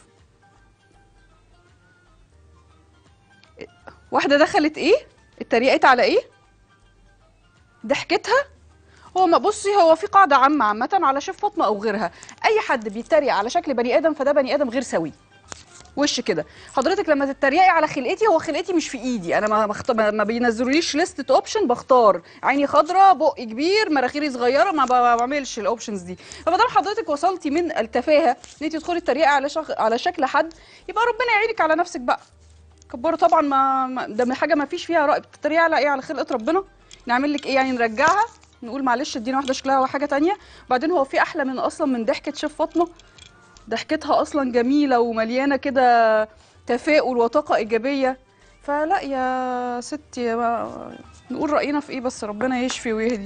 واحده دخلت ايه اتريقت على ايه ضحكتها هو ما بصي هو في قاعده عامه عامه على شيف فاطمه او غيرها اي حد بيتريق على شكل بني ادم فده بني ادم غير سوي وش كده حضرتك لما تتريقي على خلقتي هو خلقتي مش في ايدي انا ما بخت... ما ما بينزلوليش لستة اوبشن بختار عيني خضراء بقي كبير مناخيري صغيره ما ب- ما بعملش الاوبشنز دي فما دام حضرتك وصلتي من التفاهه ان انت تدخلي تتريقي على شخ... على شكل حد يبقى ربنا يعينك على نفسك بقى كبروا طبعا ما, ما ده من حاجه ما فيش فيها رأي بتتريقي على ايه على خلقه ربنا نعمل لك ايه يعني نرجعها نقول معلش ادينا واحده شكلها حاجه تانية وبعدين هو في احلى من اصلا من ضحكه شيف فاطمه ضحكتها اصلا جميله ومليانه كده تفاؤل وطاقه ايجابيه فلا يا ستي ما نقول راينا في ايه بس ربنا يشفي ويهدي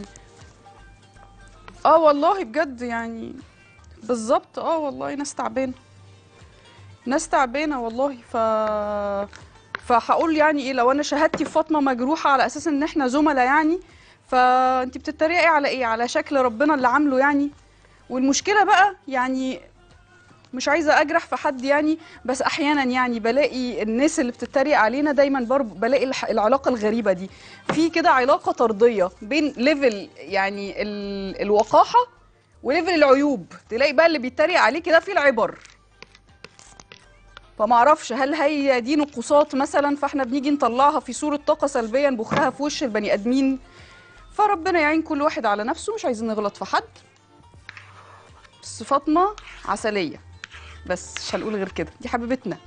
اه والله بجد يعني بالظبط اه والله ناس تعبانه ناس تعبانه والله ف فهقول يعني ايه لو انا شهادتي في فاطمه مجروحه على اساس ان احنا زملاء يعني فانت بتتريقي على ايه على شكل ربنا اللي عامله يعني والمشكله بقى يعني مش عايزه اجرح في حد يعني بس احيانا يعني بلاقي الناس اللي بتتريق علينا دايما برضه بلاقي الح- العلاقه الغريبه دي في كده علاقه طرديه بين ليفل يعني ال... الوقاحه وليفل العيوب تلاقي بقى اللي بيتريق عليه كده في العبر فما اعرفش هل هي دي نقصات مثلا فاحنا بنيجي نطلعها في صوره طاقه سلبيه نبخها في وش البني ادمين فربنا يعين كل واحد على نفسه مش عايزين نغلط في حد بس فاطمه عسليه بس مش هنقول غير كده دي حبيبتنا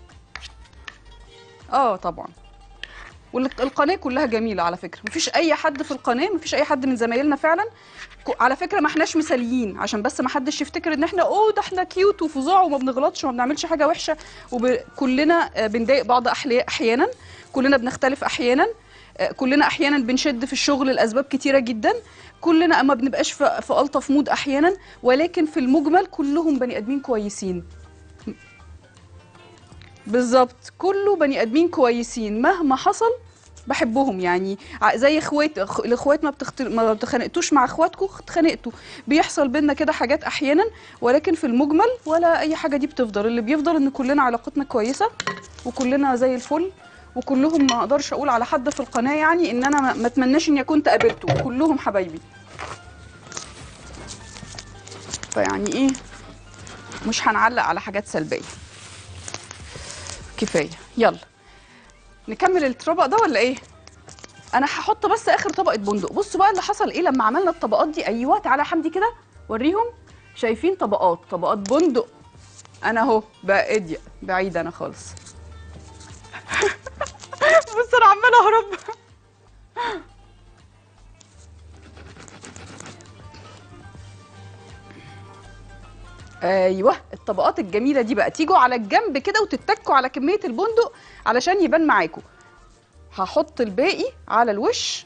اه طبعا والقناه كلها جميله على فكره مفيش اي حد في القناه مفيش اي حد من زمايلنا فعلا ك- على فكره ما احناش مثاليين عشان بس ما حدش يفتكر ان احنا اوه ده احنا كيوت وفظاع وما بنغلطش وما بنعملش حاجه وحشه وكلنا بنضايق بعض أحلي- احيانا كلنا بنختلف احيانا آه، كلنا احيانا بنشد في الشغل لاسباب كتيره جدا كلنا ما بنبقاش في في الطف مود احيانا ولكن في المجمل كلهم بني ادمين كويسين بالظبط كله بني ادمين كويسين مهما حصل بحبهم يعني ع- زي اخوات أخ- الاخوات ما بتخت... ما بتخانقتوش مع اخواتكم اتخانقتوا بيحصل بينا كده حاجات احيانا ولكن في المجمل ولا اي حاجه دي بتفضل اللي بيفضل ان كلنا علاقتنا كويسه وكلنا زي الفل وكلهم ما اقدرش اقول على حد في القناه يعني ان انا ما- ما اتمناش اني كنت قابلته كلهم حبايبي فيعني ايه مش هنعلق على حاجات سلبيه كفايه يلا نكمل الطبق ده ولا ايه انا هحط بس اخر طبقه بندق بصوا بقى اللي حصل ايه لما عملنا الطبقات دي ايوه تعالى يا حمدي كده وريهم شايفين طبقات طبقات بندق انا اهو بقى اضيق بعيد انا خالص بص انا عماله اهرب ايوه الطبقات الجميله دي بقى تيجوا على الجنب كده وتتكوا على كميه البندق علشان يبان معاكم هحط الباقي على الوش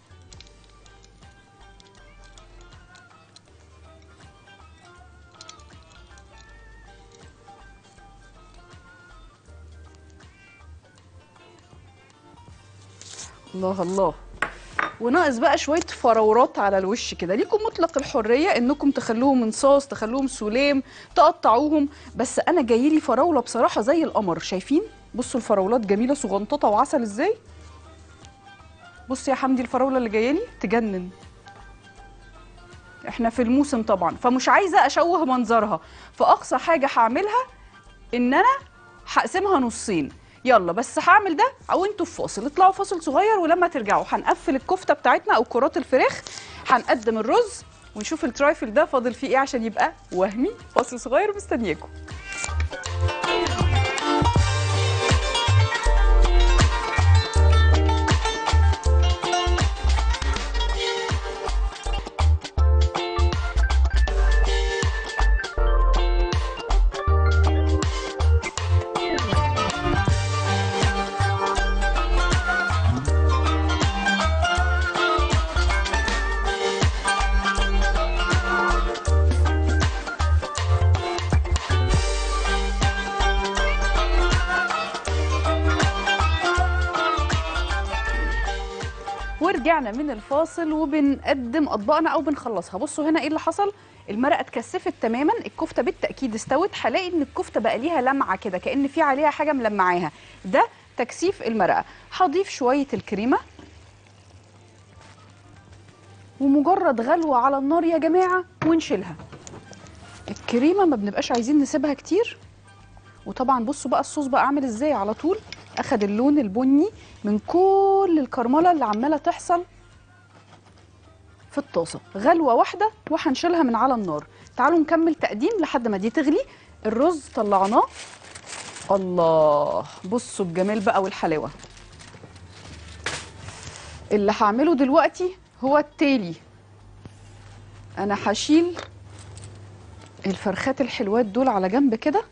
الله الله وناقص بقى شويه فراورات على الوش كده ليكم مطلق الحريه انكم تخلوهم من صوص تخلوهم سلام تقطعوهم بس انا جايلي فراوله بصراحه زي القمر شايفين بصوا الفراولات جميله صغنططه وعسل ازاي بص يا حمدي الفراوله اللي جايالي تجنن احنا في الموسم طبعا فمش عايزه اشوه منظرها فاقصى حاجه هعملها ان انا هقسمها نصين يلا بس هعمل ده او انتوا في فاصل اطلعوا فاصل صغير ولما ترجعوا هنقفل الكفته بتاعتنا او كرات الفراخ هنقدم الرز ونشوف الترايفل ده فاضل فيه ايه عشان يبقى وهمي فاصل صغير مستنياكم ورجعنا من الفاصل وبنقدم اطباقنا او بنخلصها بصوا هنا ايه اللي حصل المرقه اتكثفت تماما الكفته بالتاكيد استوت هلاقي ان الكفته بقى ليها لمعه كده كان في عليها حاجه ملمعاها ده تكثيف المرقه هضيف شويه الكريمه ومجرد غلوه على النار يا جماعه ونشيلها الكريمه ما بنبقاش عايزين نسيبها كتير وطبعا بصوا بقى الصوص بقى عامل ازاي على طول اخد اللون البني من كل الكرمله اللي عماله تحصل في الطاسه غلوه واحده وهنشيلها من على النار تعالوا نكمل تقديم لحد ما دي تغلي الرز طلعناه الله بصوا الجمال بقى والحلاوه اللي هعمله دلوقتي هو التالي انا هشيل الفرخات الحلوات دول على جنب كده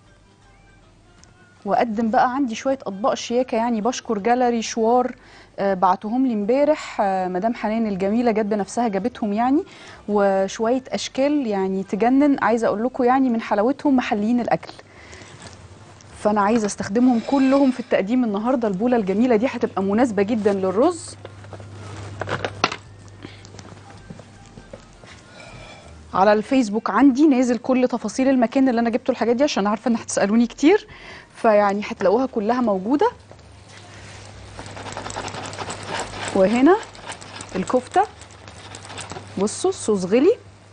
واقدم بقى عندي شويه اطباق شياكه يعني بشكر جاليري شوار آه، بعتهم لي امبارح آه، مدام حنان الجميله جت بنفسها جابتهم يعني وشويه اشكال يعني تجنن عايزه اقول لكم يعني من حلاوتهم محليين الاكل فانا عايزه استخدمهم كلهم في التقديم النهارده البوله الجميله دي هتبقى مناسبه جدا للرز على الفيسبوك عندي نازل كل تفاصيل المكان اللي انا جبته الحاجات دي عشان عارفه ان هتسالوني كتير فيعني هتلاقوها كلها موجوده وهنا الكفته بصوا الصوص غلي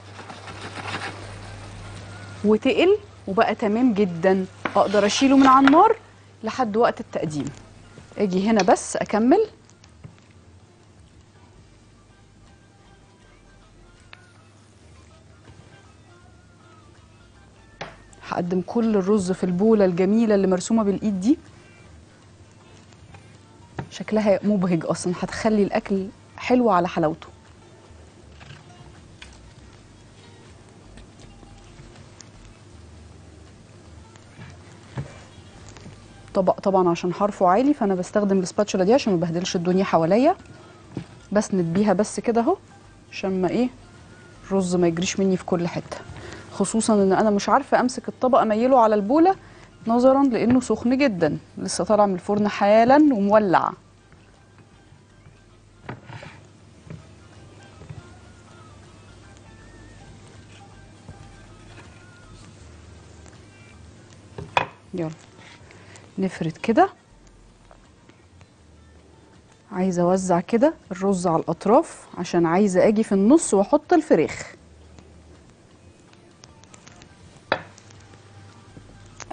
وتقل وبقى تمام جدا اقدر اشيله من على النار لحد وقت التقديم اجي هنا بس اكمل هقدم كل الرز في البولة الجميلة اللي مرسومة بالإيد دي شكلها مبهج أصلا هتخلي الأكل حلو على حلاوته طبق طبعا عشان حرفه عالي فانا بستخدم السباتشولا دي عشان ما بهدلش الدنيا حواليا بسند بيها بس كده اهو عشان ما ايه الرز ما يجريش مني في كل حته خصوصا ان انا مش عارفه امسك الطبق اميله على البوله نظرا لانه سخن جدا لسه طالع من الفرن حالا ومولع يلا نفرد كده عايزه اوزع كده الرز على الاطراف عشان عايزه اجي في النص واحط الفراخ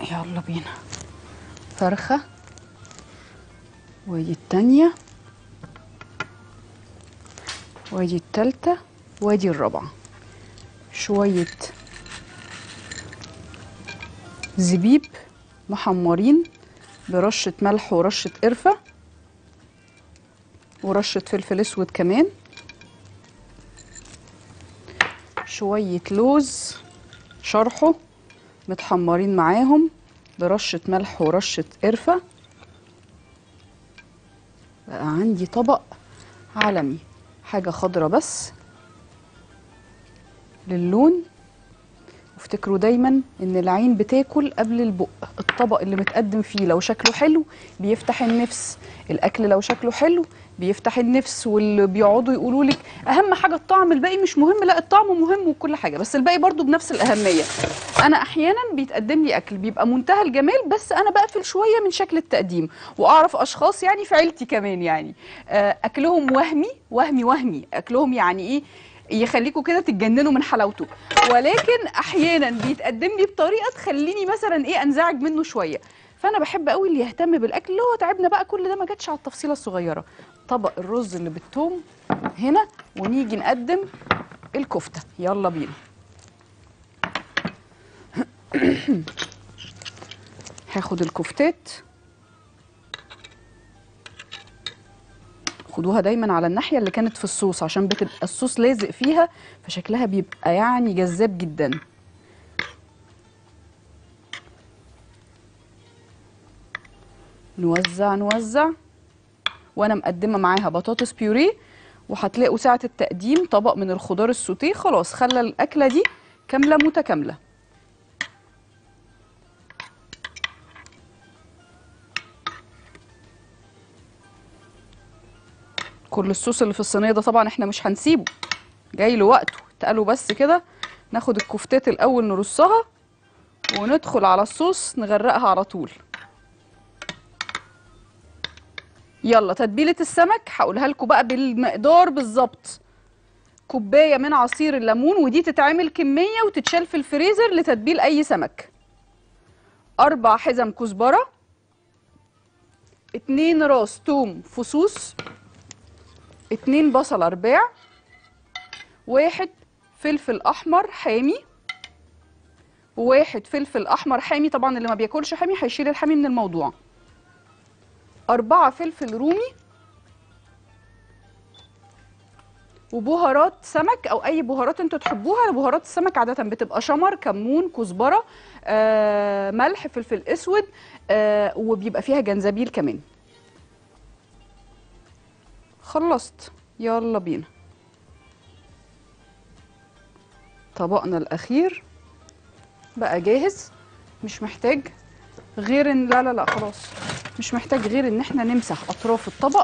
يلا بينا فرخة وادي التانية وادي التالتة وادي الرابعة شوية زبيب محمرين برشة ملح ورشة قرفة ورشة فلفل اسود كمان شوية لوز شرحه متحمرين معاهم برشة ملح ورشة قرفة بقى عندي طبق عالمي حاجة خضرة بس للون وافتكروا دايما ان العين بتاكل قبل البق الطبق اللي متقدم فيه لو شكله حلو بيفتح النفس الاكل لو شكله حلو بيفتح النفس واللي بيقعدوا يقولوا لك اهم حاجه الطعم الباقي مش مهم لا الطعم مهم وكل حاجه بس الباقي برضو بنفس الاهميه انا احيانا بيتقدم لي اكل بيبقى منتهى الجمال بس انا بقفل شويه من شكل التقديم واعرف اشخاص يعني في عيلتي كمان يعني آه، اكلهم وهمي وهمي وهمي اكلهم يعني ايه يخليكوا كده تتجننوا من حلاوته ولكن احيانا بيتقدم لي بطريقه تخليني مثلا ايه انزعج منه شويه فانا بحب قوي اللي يهتم بالاكل اللي هو تعبنا بقى كل ده ما جاتش على التفصيله الصغيره طبق الرز اللي بالثوم هنا ونيجي نقدم الكفته يلا بينا هاخد الكفتات خدوها دايما على الناحيه اللي كانت في الصوص عشان بتبقى الصوص لازق فيها فشكلها بيبقى يعني جذاب جدا نوزع نوزع وانا مقدمه معاها بطاطس بيوريه وهتلاقوا ساعه التقديم طبق من الخضار السوتيه خلاص خلى الاكله دي كامله متكامله كل الصوص اللي في الصينيه ده طبعا احنا مش هنسيبه جاي له وقته تعالوا بس كده ناخد الكفتات الاول نرصها وندخل على الصوص نغرقها على طول يلا تتبيله السمك هقولها لكم بقى بالمقدار بالظبط كوبايه من عصير الليمون ودي تتعمل كميه وتتشال في الفريزر لتتبيل اي سمك اربع حزم كزبره اتنين راس توم فصوص اتنين بصل ارباع واحد فلفل احمر حامي وواحد فلفل احمر حامي طبعا اللي ما بياكلش حامي هيشيل الحامي من الموضوع أربعة فلفل رومي وبهارات سمك أو أي بهارات أنتوا تحبوها بهارات السمك عادة بتبقى شمر كمون كزبرة آه، ملح فلفل أسود آه، وبيبقى فيها جنزبيل كمان خلصت يلا بينا طبقنا الأخير بقى جاهز مش محتاج غير ان لا لا لا خلاص مش محتاج غير ان احنا نمسح اطراف الطبق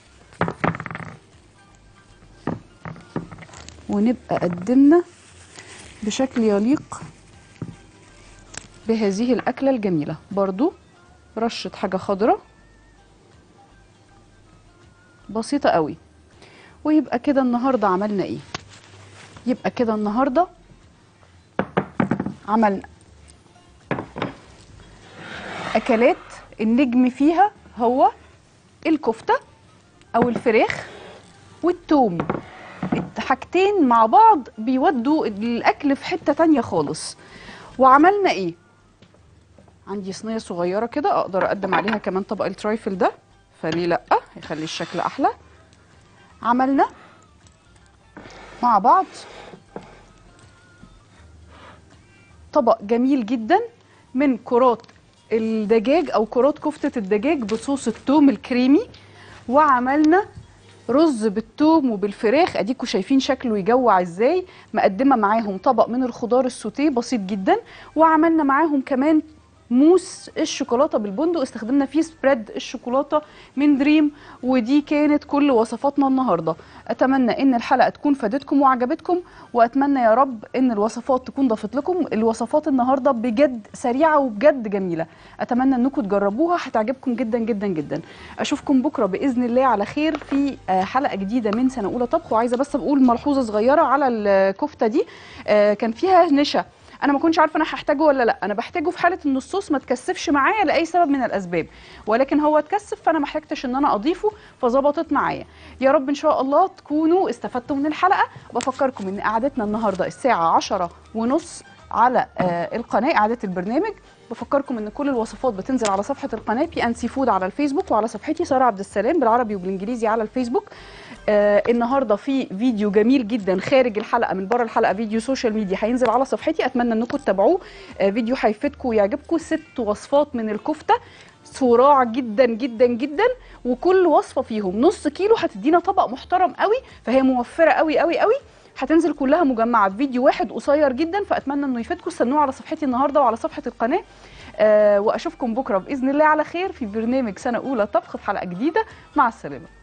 ونبقى قدمنا بشكل يليق بهذه الأكلة الجميلة برضو رشة حاجة خضرة بسيطة قوي ويبقى كده النهاردة عملنا ايه يبقى كده النهاردة عملنا اكلات النجم فيها هو الكفته او الفراخ والثوم حاجتين مع بعض بيودوا الاكل في حته تانية خالص وعملنا ايه عندي صينيه صغيره كده اقدر اقدم عليها كمان طبق الترايفل ده فليه لا هيخلي الشكل احلى عملنا مع بعض طبق جميل جدا من كرات الدجاج او كرات كفته الدجاج بصوص الثوم الكريمي وعملنا رز بالثوم وبالفراخ اديكوا شايفين شكله يجوع ازاي مقدمه معاهم طبق من الخضار السوتيه بسيط جدا وعملنا معاهم كمان موس الشوكولاته بالبندق استخدمنا فيه سبريد الشوكولاته من دريم ودي كانت كل وصفاتنا النهارده اتمنى ان الحلقه تكون فادتكم وعجبتكم واتمنى يا رب ان الوصفات تكون ضافت لكم الوصفات النهارده بجد سريعه وبجد جميله اتمنى انكم تجربوها هتعجبكم جدا جدا جدا اشوفكم بكره باذن الله على خير في آه، حلقه جديده من سنه اولى طبخ وعايزه بس اقول ملحوظه صغيره على الكفته دي آه، كان فيها نشا انا ما كنتش عارفه انا هحتاجه ولا لا انا بحتاجه في حاله ان الصوص ما تكثفش معايا لاي سبب من الاسباب ولكن هو اتكثف فانا ما احتاجتش ان انا اضيفه فظبطت معايا يا رب ان شاء الله تكونوا استفدتوا من الحلقه بفكركم ان قعدتنا النهارده الساعه 10 ونص على آه القناه اعاده البرنامج بفكركم ان كل الوصفات بتنزل على صفحه القناه بي ان سي فود على الفيسبوك وعلى صفحتي ساره عبد السلام بالعربي وبالانجليزي على الفيسبوك آه النهارده في فيديو جميل جدا خارج الحلقه من بره الحلقه فيديو سوشيال ميديا هينزل على صفحتي اتمنى انكم تتابعوه آه فيديو هيفيدكم ويعجبكم ست وصفات من الكفته صراع جدا جدا جدا وكل وصفه فيهم نص كيلو هتدينا طبق محترم قوي فهي موفره قوي قوي قوي هتنزل كلها مجمعه في فيديو واحد قصير جدا فاتمنى انه يفيدكم استنوه على صفحتي النهارده وعلى صفحه القناه آه واشوفكم بكره باذن الله على خير في برنامج سنه اولى طبخ في حلقه جديده مع السلامه